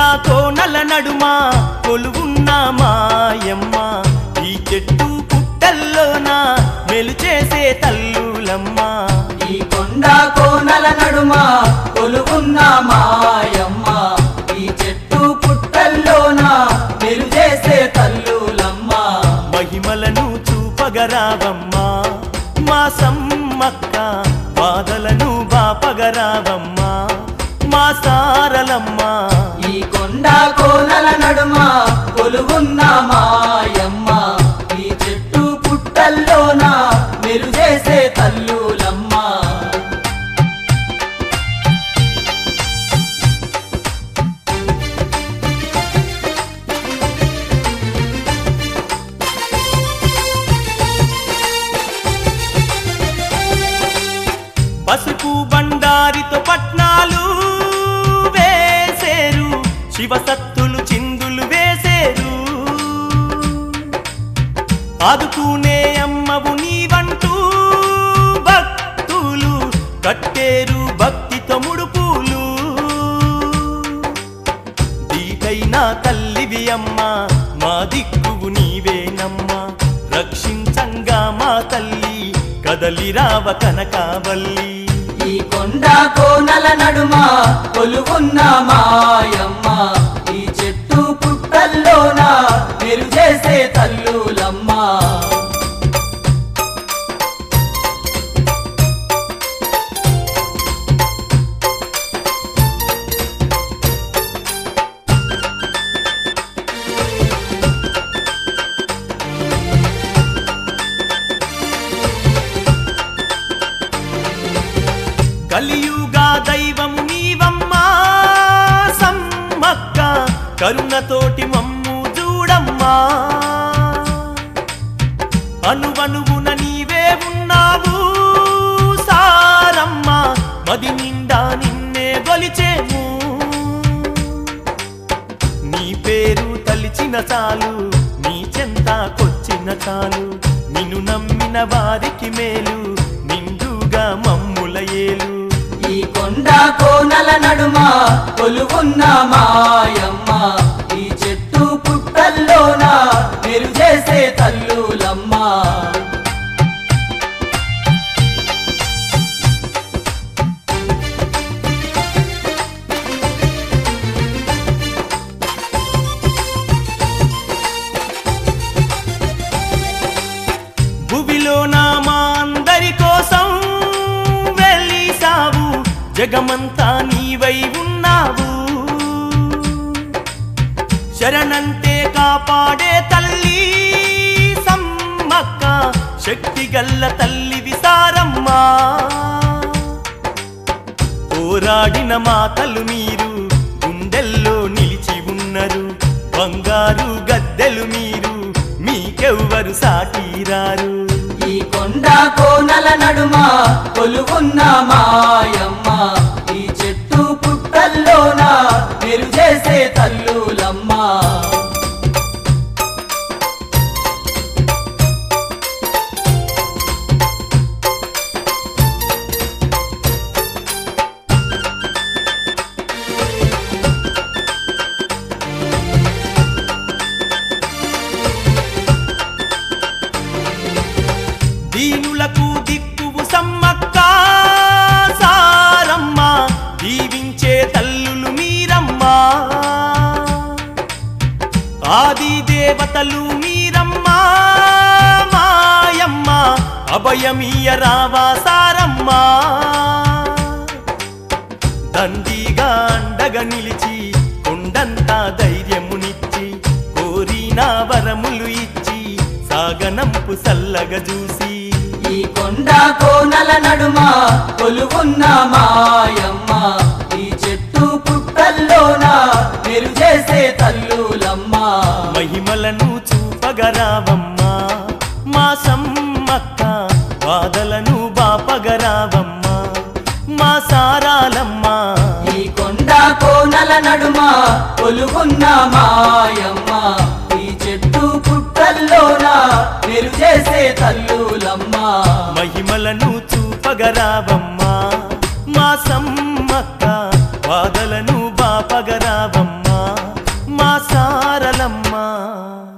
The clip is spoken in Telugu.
కోనల నడుమ కొలువున్న మాయమ్మ ఈ చెట్టు పుట్టల్లోన మెలు చేసే తల్లులమ్మ ఈ కొండ కోనల నడుమ కొలువున్న మాయమ్మ ఈ చెట్టు పుట్టల్లోన మెరు చేసే తల్లులమ్మ మహిమలను చూపగరావమ్మా మా సమ్మక్క బాధలను బాపగరావమ్మా మా సారలమ్మ ఈ కొండ కోనల నడుమ కొలువున్న మాయమ్మ ఈ చెట్టు పుట్టల్లోన మెరు చేసే తల్లులమ్మ పసుపు బండారితో పట్నాలు వేసేరు శివసత్తులు చిందులు వేసేరు ఆదుకునే అమ్మవు నీవంటూ భక్తులు కట్టేరు భక్తితో ముడుపులు దీటైనా తల్లివి అమ్మ మా దిక్కువు నీవేనమ్మా రక్షించంగా మా తల్లి కదలిరావ కనకావల్లి ఈ కొండ కోనల నడుమ కొలువున్న మాయమ్మ ఈ చెట్టు పుట్టల్లోన మెరు చేసే తల్లులమ్మ కలియుగా దైవము నీవమ్మా సమ్మక్క కరుణతోటి మమ్ము చూడమ్మా అనువనువున నీవే ఉన్నావు సారమ్మ మది నిండా నిన్నే గొలిచేము నీ పేరు తలిచిన చాలు నీ చెంతాకొచ్చిన చాలు నిన్ను నమ్మిన వారికి మేలు నిండుగా మమ్ముల ఏలు ఈ కొండ కోనల నడుమ కొలువున్న మాయమ్మ ఈ చెట్టు పుట్టల్లోన మెరు చేసే తల్లులమ్మ భువిలో నా మా అందరి కోసం వెలిసావు జగమంతా నీవై ఉన్నావు శరణంటే కాపాడే తల్లి సమ్మక్క శక్తి గల్ల తల్లి విసారమ్మా పోరాడిన మాతలు మీరు గుండెల్లో నిలిచి ఉన్నారు బంగారు గద్దెలు మీరు మీకెవ్వరు సాటిరారు ఈ కొండ కోనల నడుమ కొలువున్న మాయమ్మ ఈ చెట్టు పుట్టల్లోన మెరు చేసే తల్లులమ్మ దీనులకు దిక్కువు సమ్మక్క సారమ్మ దీవించే తల్లులు మీరమ్మా ఆది దేవతలు మీరమ్మా మాయమ్మ అభయమీయ రావా సారమ్మా దండిగా అండగా నిలిచి కొండంతా ధైర్యమునిచ్చి కోరిన వరములు ఇచ్చి సాగనంపు సల్లగ చూసి ఈ కొండ కోనల నడుమ కొలువున్న మాయమ్మ ఈ చెట్టు పుట్టల్లోన మెరు చేసే తల్లులమ్మ మహిమలను చూపగరావమ్మా మా సమ్మక్క బాధలను బాపగరావమ్మా మా సారాలమ్మా ఈ కొండ కోనల నడుమ కొలువున్న మాయమ్మ ఈ చెట్టు పుట్టల్లోన మెరు చేసే తల్లులమ్మ మహిమలను చూపగరావమ్మా మా సమ్మక్క బాధలను బాపగరావమ్మా మా సారలమ్మ